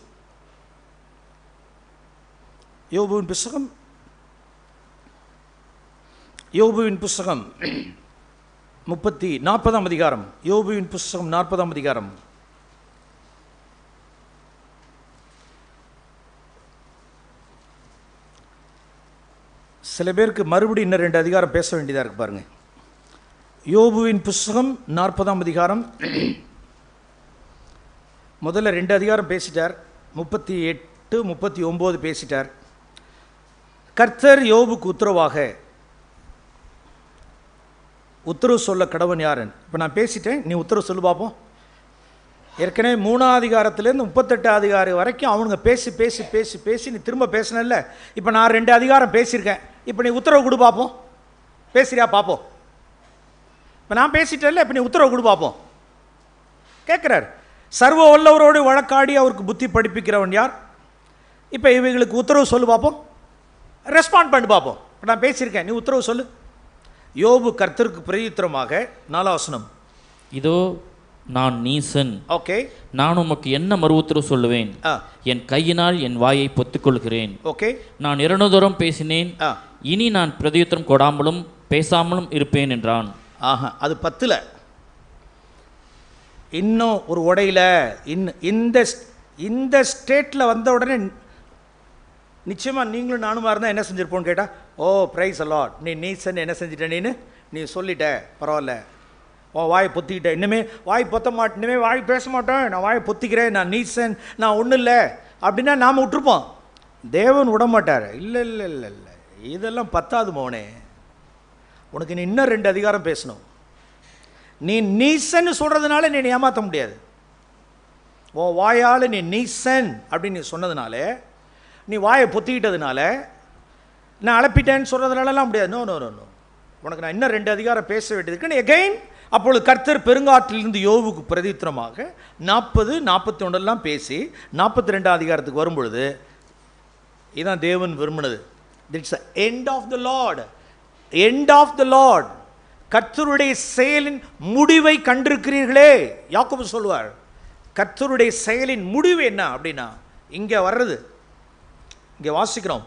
யோபுவின் புஸ்தகம் யோபுவின் புஸ்தகம் முப்பத்தி நாற்பதாம் அதிகாரம் யோபுவின் புஸ்தகம் நாற்பதாம் அதிகாரம் சில பேருக்கு மறுபடியும் இன்னும் ரெண்டு அதிகாரம் பேச வேண்டியதாக இருக்கு பாருங்க யோபுவின் புஸ்தகம் நாற்பதாம் அதிகாரம் முதல்ல ரெண்டு அதிகாரம் பேசிட்டார் முப்பத்தி எட்டு முப்பத்தி ஒம்பது பேசிட்டார் கர்த்தர் யோபுக்கு உத்தரவாக உத்தரவு சொல்ல கடவன் யாருன்னு இப்போ நான் பேசிட்டேன் நீ உத்தரவு சொல்லு பார்ப்போம் ஏற்கனவே மூணாம் அதிகாரத்திலேருந்து முப்பத்தெட்டு அதிகாரம் வரைக்கும் அவனுங்க பேசி பேசி பேசி பேசி நீ திரும்ப பேசினல்ல இப்போ நான் ரெண்டு அதிகாரம் பேசியிருக்கேன் இப்போ நீ உத்தரவு கொடு பார்ப்போம் பேசுறியா பார்ப்போம் இப்போ நான் பேசிட்டேன்ல இப்போ நீ உத்தரவு கொடு பார்ப்போம் கேட்குறார் சர்வ வல்லவரோடு வழக்காடி அவருக்கு புத்தி படிப்பிக்கிறவன் யார் இப்போ இவங்களுக்கு உத்தரவு சொல்லு பார்ப்போம் ரெஸ்பாண்ட் பண்ணி பார்ப்போம் இப்போ நான் பேசியிருக்கேன் நீ உத்தரவு சொல்லு யோபு கர்த்தருக்கு பிரயுத்திரமாக நாலாவசனம் இதோ நான் நீசன் ஓகே நான் உமக்கு என்ன மறு உத்தரவு சொல்லுவேன் ஆ என் கையினால் என் வாயை பொத்துக்கொள்கிறேன் ஓகே நான் இரணுதரம் பேசினேன் ஆ இனி நான் பிரதியுத்தரம் கொடாமலும் பேசாமலும் இருப்பேன் என்றான் ஆஹா அது பத்தில் இன்னும் ஒரு உடையில இன் இந்த ஸ்- இந்த ஸ்டேட்டில் வந்த உடனே நிச்சயமாக நீங்களும் நானுமா இருந்தால் என்ன செஞ்சிருப்போம்னு கேட்டால் ஓ ப்ரைஸ் அலாட் நீ நீசன் என்ன செஞ்சிட்ட நீனு நீ சொல்லிட்ட பரவாயில்ல உன் வாயை பொத்திக்கிட்ட இன்னுமே வாய் பொத்த மாட்டேன் இனிமே வாய் பேச மாட்டேன் நான் வாயை பொத்திக்கிறேன் நான் நீசன் நான் ஒன்றும் இல்லை அப்படின்னா நாம் விட்டுருப்போம் தேவன் விட மாட்டார் இல்லை இல்லை இல்லை இல்லை இதெல்லாம் பத்தாது மோனே உனக்கு நீ இன்னும் ரெண்டு அதிகாரம் பேசணும் நீ நீசன்னு சொல்கிறதுனால நீ என்னை ஏமாற்ற முடியாது உன் வாயால் நீ நீசன் அப்படின்னு நீ சொன்னதுனால நீ வாயை பொத்திக்கிட்டதுனால நான் அழப்பிட்டேன்னு சொல்கிறதுனாலலாம் முடியாது நோ நோ நோ நோ உனக்கு நான் இன்னும் ரெண்டு அதிகாரம் பேச வேண்டியது இருக்கு நீ எகைன் அப்பொழுது கர்த்தர் பெருங்காற்றிலிருந்து யோவுக்கு பிரதித்திரமாக நாற்பது நாற்பத்தி ஒன்றெல்லாம் பேசி நாற்பத்தி ரெண்டாம் அதிகாரத்துக்கு வரும்பொழுது இதான் தேவன் விரும்பினது it's end of the Lord end of the Lord கர்த்தருடைய செயலின் முடிவை கண்டிருக்கிறீர்களே யாக்கோபு சொல்லுவார் கர்த்தருடைய செயலின் முடிவு என்ன அப்படின்னா இங்கே வர்றது இங்கே வாசிக்கிறோம்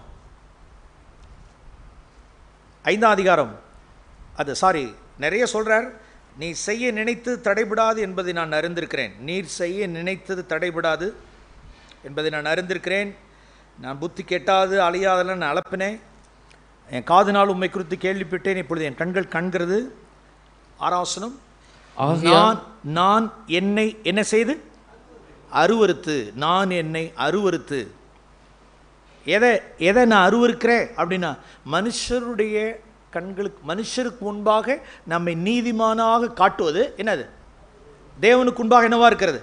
ஐந்தாம் அதிகாரம் அது சாரி நிறைய சொல்றார் நீ செய்ய நினைத்தது தடைபடாது என்பதை நான் அறிந்திருக்கிறேன் நீர் செய்ய நினைத்தது தடைபடாது என்பதை நான் அறிந்திருக்கிறேன் நான் புத்தி கெட்டாது அழியாதெல்லாம் நான் அளப்பினேன் என் காதுனால் உம்மை குறித்து கேள்விப்பட்டேன் இப்பொழுது என் கண்கள் காண்கிறது ஆராசனம் ஆகையால் நான் நான் என்னை என்ன செய்து அருவருத்து நான் என்னை அருவருத்து எதை எதை நான் அருவருக்கிறேன் அப்படின்னா மனுஷருடைய கண்களுக்கு மனுஷருக்கு முன்பாக நம்மை நீதிமானாக காட்டுவது என்னது தேவனுக்கு முன்பாக என்னவா இருக்கிறது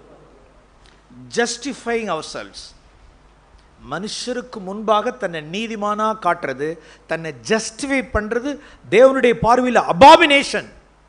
ஜஸ்டிஃபைங் அவர் செல்ஸ் மனுஷருக்கு முன்பாக தன்னை நீதிமானாக காட்டுறது தன்னை ஜஸ்டிஃபை பண்ணுறது தேவனுடைய பார்வையில் அபாமினேஷன்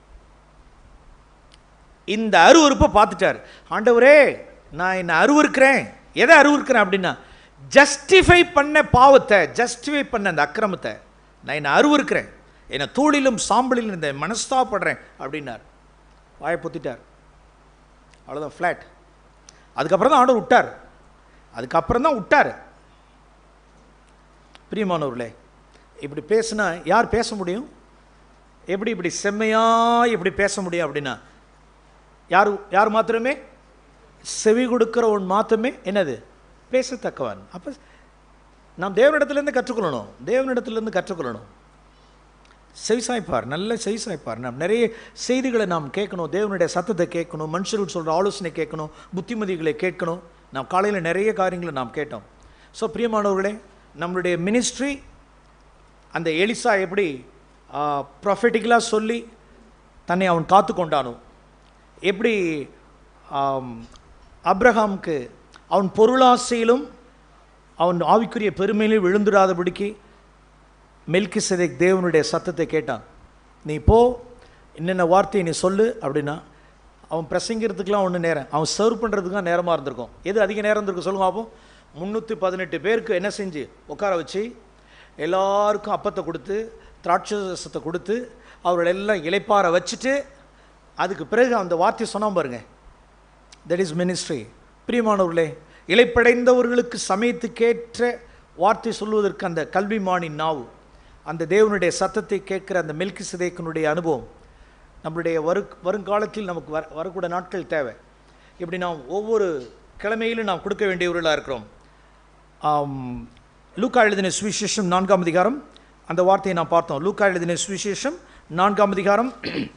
இந்த அருவருப்பை பார்த்துட்டார் ஆண்டவரே நான் என்ன அருவருக்கிறேன் எதை அருவருக்கிறேன் அப்படின்னா ஜஸ்டிஃபை பண்ண பாவத்தை ஜஸ்டிஃபை பண்ண அந்த அக்கிரமத்தை நான் என்ன அருவருக்கிறேன் என்னை தூளிலும் சாம்பலிலும் இந்த மனஸ்தாப்படுறேன் அப்படின்னார் வாயை பொத்திட்டார் அவ்வளோதான் ஃப்ளாட் அதுக்கப்புறம் தான் ஆண்டவர் விட்டார் அதுக்கப்புறம் தான் விட்டார் பிரியமானவர்களே இப்படி பேசுனா யார் பேச முடியும் எப்படி இப்படி செம்மையா இப்படி பேச முடியும் அப்படின்னா யார் யார் மாத்திரமே செவி கொடுக்கிறவன் மாத்திரமே என்னது பேசத்தக்கவன் அப்போ நாம் தேவனிடத்துலேருந்து கற்றுக்கொள்ளணும் தேவனிடத்துலேருந்து கற்றுக்கொள்ளணும் செவிசாய்ப்பார் நல்ல செவிசாய்ப்பார் நாம் நிறைய செய்திகளை நாம் கேட்கணும் தேவனுடைய சத்தத்தை கேட்கணும் மனுஷர்கள் சொல்கிற ஆலோசனை கேட்கணும் புத்திமதிகளை கேட்கணும் நாம் காலையில் நிறைய காரியங்களை நாம் கேட்டோம் ஸோ பிரியமானவர்களே நம்மளுடைய மினிஸ்ட்ரி அந்த எலிசா எப்படி ப்ரொஃபெட்டிக்கலாக சொல்லி தன்னை அவன் காத்து கொண்டானோ எப்படி ஆம், அப்ரஹாமுக்கு அவன் பொருளாசையிலும் அவன் ஆவிக்குரிய பெருமையிலும் விழுந்துடாதபடிக்கு மெல்கிசதேக் தேவனுடைய சத்தத்தை கேட்டான் நீ போ என்னென்ன வார்த்தையை நீ சொல்லு அப்படின்னா அவன் பிரசங்கிறதுக்கெலாம் ஒன்று நேரம் அவன் சர்வ் பண்ணுறதுக்கு நேரமாக இருந்திருக்கும் எது அதிக நேரம் இருந்திருக்கும் சொல்லுங்க அப்போ முந்நூற்றி பதினெட்டு பேருக்கு என்ன செஞ்சு உட்கார வச்சு எல்லாருக்கும் அப்பத்தை கொடுத்து திராட்சரசத்தை கொடுத்து அவர்கள் எல்லாம் இளைப்பாற வச்சுட்டு அதுக்கு பிறகு அந்த வார்த்தையை சொன்னான் பாருங்க தட் இஸ் மினிஸ்ட்ரி பிரியமானவர்களே இலைப்படைந்தவர்களுக்கு சமயத்துக்கேற்ற வார்த்தை சொல்வதற்கு அந்த கல்விமானின் நாவு அந்த தேவனுடைய சத்தத்தை கேட்கிற அந்த மெல்கி சிதைக்கனுடைய அனுபவம் நம்மளுடைய வரு வருங்காலத்தில் நமக்கு வர வரக்கூடிய நாட்கள் தேவை இப்படி நாம் ஒவ்வொரு கிழமையிலும் நாம் கொடுக்க வேண்டியவர்களாக இருக்கிறோம் ஆம், லூக்கா எழுதின சுவிசேஷம் நான்காம் அதிகாரம் அந்த வார்த்தையை நாம் பார்த்தோம் லூக்கா எழுதின சுவிசேஷம் நான்காம் அதிகாரம்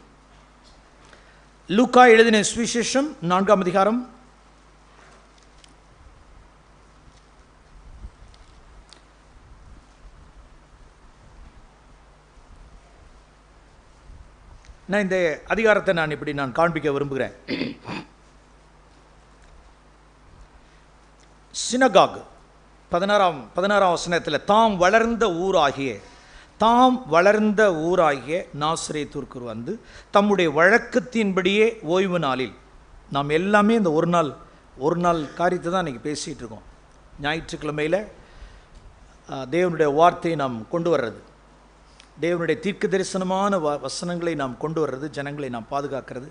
லூக்கா எழுதின சுவிசேஷம் நான்காம் அதிகாரம் நான் இந்த அதிகாரத்தை நான் இப்படி நான் காண்பிக்க விரும்புகிறேன் சினகாக் பதினாறாம் பதினாறாம் வசனத்தில் தாம் வளர்ந்த ஊராகிய தாம் வளர்ந்த ஊராகிய நாசிரியத்திற்கு வந்து தம்முடைய வழக்கத்தின்படியே ஓய்வு நாளில் நாம் எல்லாமே இந்த ஒரு நாள் ஒரு நாள் காரியத்தை தான் இன்றைக்கி பேசிகிட்டு இருக்கோம் ஞாயிற்றுக்கிழமையில் ஆ, தேவனுடைய வார்த்தையை நாம் கொண்டு வர்றது தேவனுடைய தீர்க்க தரிசனமான வ வசனங்களை நாம் கொண்டு வர்றது ஜனங்களை நாம் பாதுகாக்கிறது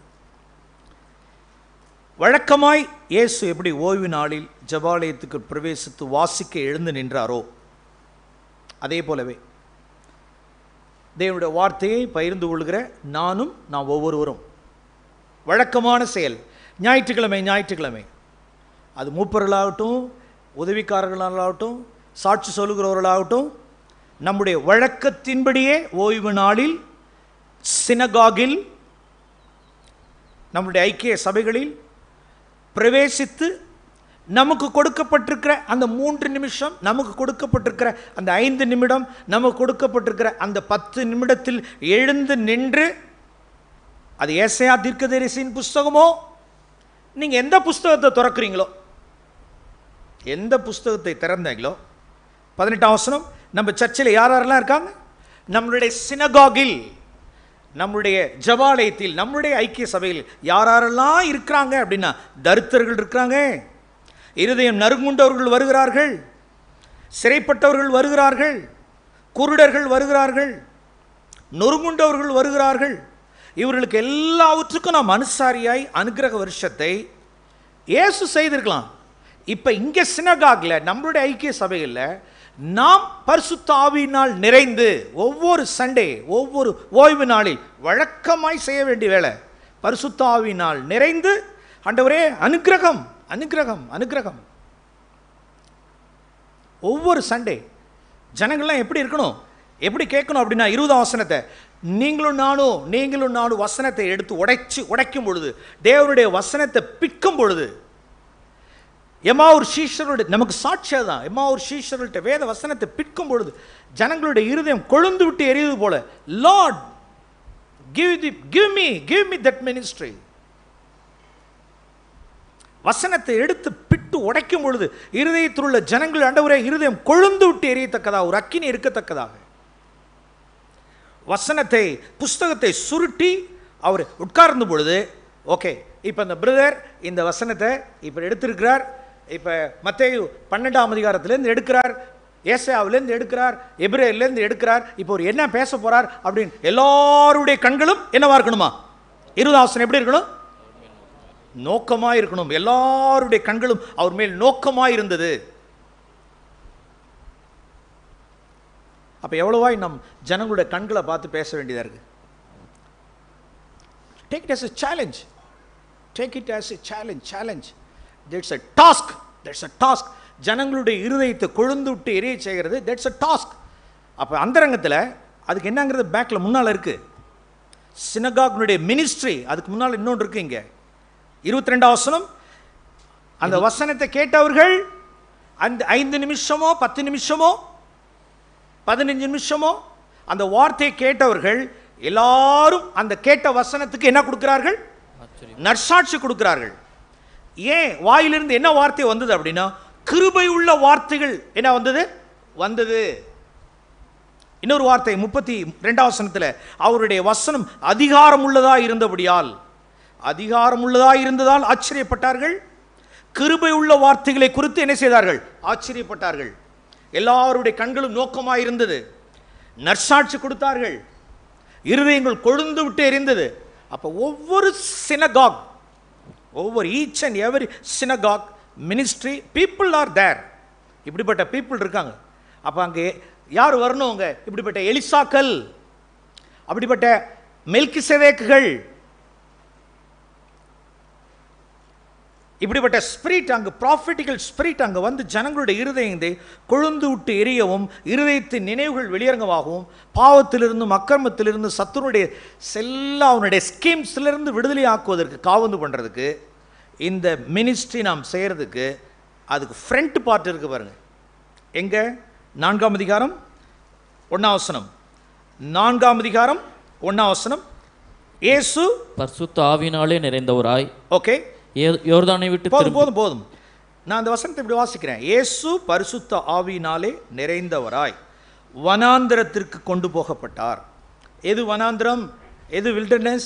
வழக்கமாய் இயேசு எப்படி ஓய்வு நாளில் ஜபாலயத்துக்கு பிரவேசித்து வாசிக்க எழுந்து நின்றாரோ அதே போலவே தேவனுடைய வார்த்தையை பகிர்ந்து கொள்கிற நானும் நாம் ஒவ்வொருவரும் வழக்கமான செயல் ஞாயிற்றுக்கிழமை ஞாயிற்றுக்கிழமை அது மூப்பர்களாகட்டும் உதவிக்காரர்களாகட்டும் சாட்சி சொல்லுகிறவர்களாகட்டும் நம்முடைய வழக்கத்தின்படியே ஓய்வு நாளில் சினகாகில் நம்முடைய ஐக்கிய சபைகளில் பிரவேசித்து நமக்கு கொடுக்கப்பட்டிருக்கிற அந்த மூன்று நிமிஷம் நமக்கு கொடுக்கப்பட்டிருக்கிற அந்த ஐந்து நிமிடம் நமக்கு கொடுக்கப்பட்டிருக்கிற அந்த பத்து நிமிடத்தில் எழுந்து நின்று அது ஏசையா தீர்க்கதரிசியின் புஸ்தகமோ நீங்கள் எந்த புஸ்தகத்தை திறக்கிறீங்களோ எந்த புஸ்தகத்தை திறந்தீங்களோ பதினெட்டாம் வசனம் நம்ம சர்ச்சில் யார் யாரெல்லாம் இருக்காங்க நம்மளுடைய சினகாகில் நம்முடைய ஜபாலயத்தில் நம்முடைய ஐக்கிய சபையில் யார் யாரெல்லாம் இருக்கிறாங்க அப்படின்னா தரித்திரர்கள் இருக்கிறாங்க இருதயம் நறுங்குண்டவர்கள் வருகிறார்கள் சிறைப்பட்டவர்கள் வருகிறார்கள் குருடர்கள் வருகிறார்கள் நொறுங்குண்டவர்கள் வருகிறார்கள் இவர்களுக்கு எல்லாவற்றுக்கும் நாம் அனுசாரியாய் அனுக்கிரக வருஷத்தை இயேசு செய்திருக்கலாம் இப்போ இங்கே சினகாகில் நம்மளுடைய ஐக்கிய சபையில் நாம் பரிசுத்த ஆவியினால் நிறைந்து ஒவ்வொரு சண்டே ஒவ்வொரு ஓய்வு நாளில் வழக்கமாய் செய்ய வேண்டிய வேலை பரிசுத்த ஆவியினால் நிறைந்து ஆண்டவரே அனுக்கிரகம் அனுக்கிரகம் அனுக்கிரகம் ஒவ்வொரு சண்டே ஜனங்கள்லாம் எப்படி இருக்கணும் எப்படி கேட்கணும் அப்படின்னா இருபதாம் வசனத்தை நீங்களும் நானும் நீங்களும் நானும் வசனத்தை எடுத்து உடைச்சு உடைக்கும் பொழுது தேவனுடைய வசனத்தை பிக்கும் பொழுது எம்மாவூர் சீஷருடைய நமக்கு சாட்சியாக தான் எம்மாவூர் சீஷர்கள்ட்ட வேத வசனத்தை பிற்கும் பொழுது ஜனங்களுடைய இருதயம் கொழுந்து விட்டு எரியுது போல Lord give the give me give me that ministry வசனத்தை எடுத்து பிட்டு உடைக்கும் பொழுது இருதயத்தில் உள்ள ஜனங்கள் ஆண்டவரே இருதயம் கொழுந்து விட்டு எரியத்தக்கதாக ஒரு அக்கினி இருக்கத்தக்கதாக வசனத்தை புஸ்தகத்தை சுருட்டி அவர் உட்கார்ந்த பொழுது ஓகே இப்போ இந்த பிரதர் இந்த வசனத்தை இப்போ எடுத்திருக்கிறார் இப்போ மத்தேயு பன்னெண்டாம் அதிகாரத்திலேருந்து எடுக்கிறார் ஏசாவிலேருந்து எடுக்கிறார் எபிரேலேருந்து எடுக்கிறார் இப்போ அவர் என்ன பேச போறார் அப்படின்னு எல்லாருடைய கண்களும் என்னவா இருக்கணுமா இருபதாசனம் எப்படி இருக்கணும் நோக்கமாக இருக்கணும் எல்லாருடைய கண்களும் அவர் மேல் நோக்கமாக இருந்தது அப்போ எவ்வளவாய் நம் ஜனங்களுடைய கண்களை பார்த்து பேச வேண்டியதாக இருக்கு take it as a challenge take it as a challenge challenge that's a task that's a task ஜனங்களுடைய இருதயத்தை கொழுந்து விட்டு எரிய செய்கிறது தட்ஸ் அ டாஸ்க் அப்போ அந்தரங்கத்தில் அதுக்கு என்னங்கிறது பேக்கில் முன்னால் இருக்குது சினகாக்னுடைய மினிஸ்ட்ரி அதுக்கு முன்னால் இன்னொன்று இருக்கு இங்கே இருபத்தி ரெண்டாம் வசனம் அந்த வசனத்தை கேட்டவர்கள் அந்த ஐந்து நிமிஷமோ பத்து நிமிஷமோ பதினஞ்சு நிமிஷமோ அந்த வார்த்தையை கேட்டவர்கள் எல்லாரும் அந்த கேட்ட வசனத்துக்கு என்ன கொடுக்கிறார்கள் நற்சாட்சி கொடுக்கிறார்கள் ஏன் வாயிலிருந்து என்ன வார்த்தை வந்தது அப்படின்னா கிருபை உள்ள வார்த்தைகள் என்ன வந்தது வந்தது இன்னொரு வார்த்தை முப்பத்தி ரெண்டாம் வசனத்தில் அவருடைய வசனம் அதிகாரம் உள்ளதா இருந்தபடியால் அதிகாரம் உள்ளதா இருந்ததால் ஆச்சரியப்பட்டார்கள் கிருபை உள்ள வார்த்தைகளை குறித்து என்ன செய்தார்கள் ஆச்சரியப்பட்டார்கள் எல்லாருடைய கண்களும் நோக்கமாக இருந்தது நற்சாட்சி கொடுத்தார்கள் இருதயங்கள் கொழுந்து விட்டு எரிந்தது அப்போ ஒவ்வொரு சினகாக் ஒவ்வொரு each and every synagogue ministry people are there இப்படிப்பட்ட பீப்புள் இருக்காங்க அப்போ அங்கே யார் வரணும் அங்கே இப்படிப்பட்ட எலிசாக்கள் அப்படிப்பட்ட மெல்கிசதேக்குகள் இப்படிப்பட்ட ஸ்பிரிட் அங்கு ப்ராஃபிட்டிக்கல் ஸ்பிரிட் அங்கே வந்து ஜனங்களுடைய இருதயத்தை கொழுந்து விட்டு எரியவும் இருதயத்தின் நினைவுகள் வெளியரங்கமாகவும் பாவத்திலிருந்தும் அக்கிரமத்திலிருந்து சத்துருடைய செல்லா அவனுடைய ஸ்கீம்ஸ்லேருந்து விடுதலை ஆக்குவதற்கு காவந்து பண்ணுறதுக்கு இந்த மினிஸ்ட்ரி நாம் செய்கிறதுக்கு அதுக்கு ஃப்ரண்ட் பார்ட் இருக்கு பாருங்க எங்கே நான்காம் அதிகாரம் ஒன்றாம் வசனம் நான்காம் அதிகாரம் ஒன்றாம் வசனம் இயேசு பரிசுத்த ஆவினாலே நிறைந்தவராய் ஓகே ஏ- யோர்தானை விட்டு போதும் திரும்பி போதும் போதும் நான் அந்த வசனத்தை இப்படி வாசிக்கிறேன் இயேசு பரிசுத்த ஆவியினாலே நிறைந்தவராய் வனாந்திரத்திற்கு கொண்டு போகப்பட்டார் எது வனாந்திரம் எது வில்டர்னஸ்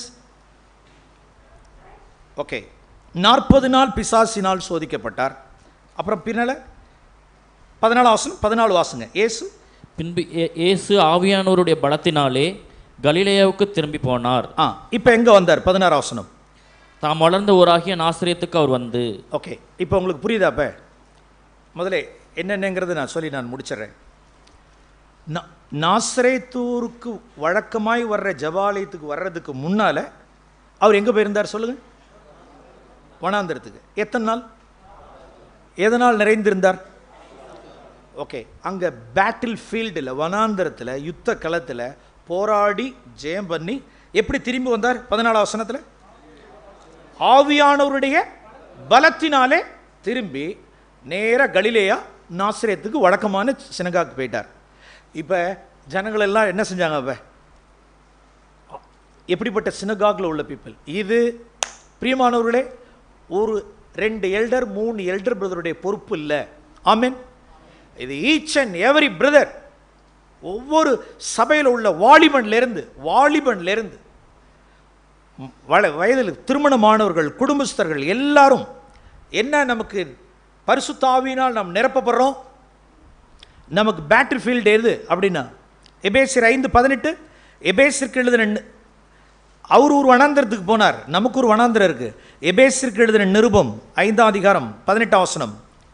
ஓகே நாற்பது நாள் பிசாசினால் சோதிக்கப்பட்டார் அப்புறம் பின்னால பதினாலு வாசனம் பதினாலு வாசங்க இயேசு பின்பு ஏ- இயேசு ஆவியானவருடைய பலத்தினாலே கலிலேயாவுக்கு திரும்பி போனார் ஆ இப்போ எங்கே வந்தார் பதினாறு வசனம் தாம் வளர்ந்த ஊராகிய நாசிரியத்துக்கு அவர் வந்து ஓகே இப்போ உங்களுக்கு புரியுதா அப்போ முதல்ல என்னென்னங்கிறது நான் சொல்லி நான் முடிச்சிடுறேன் நா- நாசரேத்தூருக்கு வழக்கமாய் வர்ற ஜபாலயத்துக்கு வர்றதுக்கு முன்னால் அவர் எங்கே போயிருந்தார் சொல்லுங்கள் வனாந்திரத்துக்கு எத்தனை நாள் எதனால் நிறைந்திருந்தார் ஓகே அங்கே பேட்டில் ஃபீல்டில் வனாந்திரத்தில் யுத்த களத்தில் போராடி ஜெயம் பண்ணி எப்படி திரும்பி வந்தார் பதினாலாம் வசனத்தில் ஆவியானவருடைய பலத்தினாலே திரும்பி நேரா கலிலேயா நாசிரியத்துக்கு வழக்கமான சினகாக்கு போயிட்டார் இப்போ ஜனங்கள் எல்லாம் என்ன செஞ்சாங்க அப்போ எப்படிப்பட்ட சினகாகில் உள்ள பீப்புள் இது பிரியமானவர்களே ஒரு ரெண்டு எல்டர் மூணு எல்டர் பிரதருடைய பொறுப்பு இல்லை ஆமென் இது ஈச் அண்ட் எவரி பிரதர் ஒவ்வொரு சபையில் உள்ள வாலிபன்லேருந்து வாலிபன்லேருந்து வள வயதில் திருமணமானவர்கள் குடும்பஸ்தர்கள் எல்லாரும் என்ன நமக்கு பரிசுத்தாவினால் நாம் நிரப்பப்படுறோம் நமக்கு பேட்டில் ஃபீல்டு எது அப்படின்னா எபேசியர் ஐந்து பதினெட்டு எபேசிற்கு எழுதின அவர் ஒரு வனாந்திரத்துக்கு போனார் நமக்கு ஒரு வனாந்திரம் இருக்கு எபேசிற்கு எழுதின நிருபம் ஐந்தாம் அதிகாரம் பதினெட்டாம் வசனம்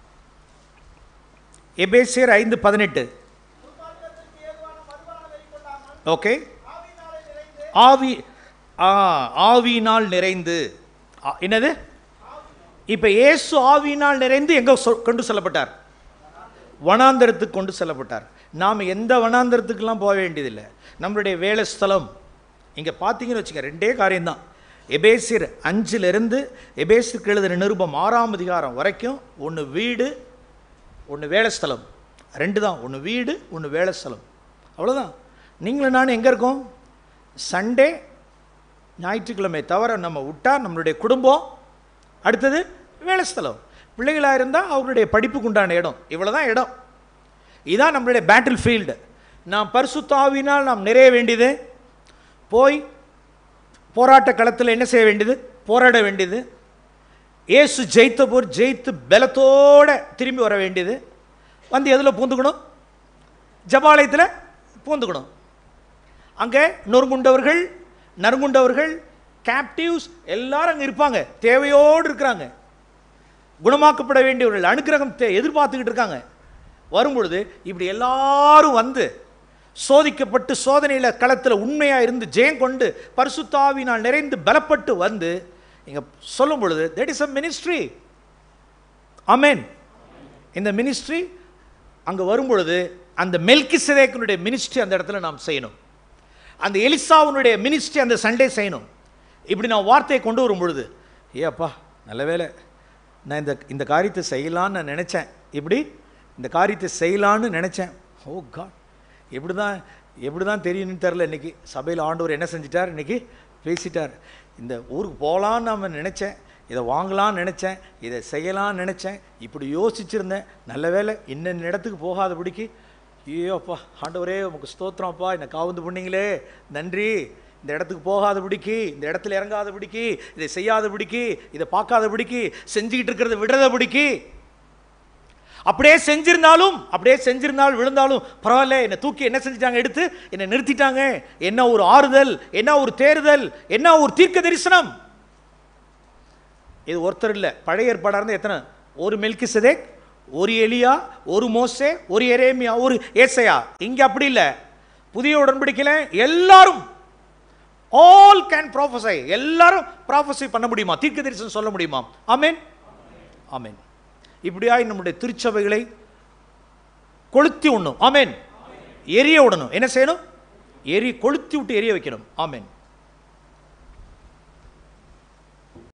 எபேசியர் ஐந்து பதினெட்டு துர்மார்க்கத்திற்கு ஏதுவான மதுபான வெறி கொள்ளாமல் ஓகே ஆவியினாலே நிறைந்து ஆவி ஆ ஆவியினால் நிறைந்து ஆ, என்னது இப்போ இயேசு ஆவியினால் நிறைந்து எங்கே கொண்டு செல்லப்பட்டார் வனாந்தரத்துக்கு கொண்டு செல்லப்பட்டார் நாம் எந்த வனாந்தரத்துக்கெல்லாம் போக வேண்டியதில்லை நம்மளுடைய வேலை ஸ்தலம் இங்கே பார்த்தீங்கன்னு வச்சுக்க ரெண்டே காரியம்தான் எபேசியர் அஞ்சிலிருந்து எபேசிற்கு எழுதின நிருபம் ஆறாம் அதிகாரம் வரைக்கும் ஒன்று வீடு ஒன்று வேலைஸ்தலம் ரெண்டு தான் ஒன்று வீடு ஒன்று வேலைஸ்தலம் அவ்வளோதான் நீங்களும் நானும் எங்கே இருக்கோம் சண்டே ஞாயிற்றுக்கிழமை தவிர நம்ம விட்டா நம்மளுடைய குடும்பம் அடுத்தது வேலைஸ்தலம் பிள்ளைகளாக இருந்தால் அவர்களுடைய படிப்புக்கு உண்டான இடம் இவ்வளோ தான் இடம் இதான் நம்மளுடைய பேட்டில் ஃபீல்டு நாம் பரிசுத்தாவினால் நாம் நிறைய வேண்டியது போய் போராட்ட களத்தில் என்ன செய்ய வேண்டியது போராட வேண்டியது இயேசு ஜெயித்த போர் ஜெயித்து பலத்தோட திரும்பி வர வேண்டியது வந்து எதில் பூந்துக்கணும் ஜபாலயத்தில் பூந்துக்கணும் அங்கே நொறுங்குண்டவர்கள் நறுங்குண்டவர்கள் கேப்டிவ்ஸ் எல்லாரும் அங்கே இருப்பாங்க தேவையோடு இருக்கிறாங்க குணமாக்கப்பட வேண்டியவர்கள் அனுக்கிரகம் தே- எதிர்பார்த்துக்கிட்டு இருக்காங்க வரும்பொழுது இப்படி எல்லாரும் வந்து சோதிக்கப்பட்டு சோதனையில் களத்தில் உண்மையாக இருந்து ஜெயம் கொண்டு பரிசுத்தாவினால் நிறைந்து பலப்பட்டு வந்து இங்கே சொல்லும் பொழுது that is a ministry amen இந்த மினிஸ்ட்ரி அங்கே வரும்பொழுது அந்த மெல்கி சிதேக்கனுடைய மினிஸ்ட்ரி அந்த இடத்துல நாம் செய்யணும் அந்த எலிசாவுனுடைய மினிஸ்ட்ரி அந்த சண்டே செய்யணும் இப்படி நான் வார்த்தையை கொண்டு வரும் பொழுது ஏப்பா நல்ல வேளை நான் இந்த இந்த காரியத்தை செய்யலான்னு நான் நினச்சேன் இப்படி இந்த காரியத்தை செய்யலான்னு நினச்சேன் ஓ காட் எப்படி தான் எப்படி தான் தெரியும்னு தெரில இன்னைக்கு சபையில் ஆண்டவர் என்ன செஞ்சிட்டார் இன்னைக்கு பேசிட்டார் இந்த ஊருக்கு போகலான்னு நம்ம நினச்சேன் இதை வாங்கலாம்னு நினச்சேன் இதை செய்யலாம்னு நினச்சேன் இப்படி யோசிச்சிருந்தேன் நல்ல வேளை இன்னென்ன இடத்துக்கு போகாதபடிக்கு ஐயோப்பா ஆண்டவரே உமக்கு ஸ்தோத்திரம்ப்பா என்னை காவந்து பண்ணீங்களே நன்றி இந்த இடத்துக்கு போகாதபடிக்கு இந்த இடத்துல இறங்காதபடிக்கு இதை செய்யாதபடிக்கு இதை பார்க்காதபடிக்கு செஞ்சுக்கிட்டு இருக்கிறத விடுறதபடிக்கு அப்படியே செஞ்சிருந்தாலும் அப்படியே செஞ்சிருந்தாலும் விழுந்தாலும் பரவாயில்ல என்னை தூக்கி என்ன செஞ்சிட்டாங்க எடுத்து என்னை நிறுத்திட்டாங்க என்ன ஒரு ஆறுதல் என்ன ஒரு தேறுதல் என்ன ஒரு தீர்க்க தரிசனம் இது ஒருத்தர் இல்லை பழைய ஏற்பாடாக இருந்தால் எத்தனை ஒரு மெல்கி ஒரு எலியா ஒரு மோசே ஒரு எரேமியா ஒரு ஏசையா இங்கே அப்படி இல்லை புதிய உடன்படிக்கையில் எல்லாரும் ஆல் கேன் ப்ராஃபஸை எல்லாரும் ப்ராஃபஸை பண்ண முடியுமா தீர்க்க தரிசனம் சொல்ல முடியுமா ஆமென் ஆமென் இப்படியாய் நம்முடைய திருச்சபைகளை கொளுத்தி விடணும் ஆமென் எரிய விடணும் என்ன செய்யணும் எரி கொளுத்தி விட்டு எரிய வைக்கணும் ஆமென்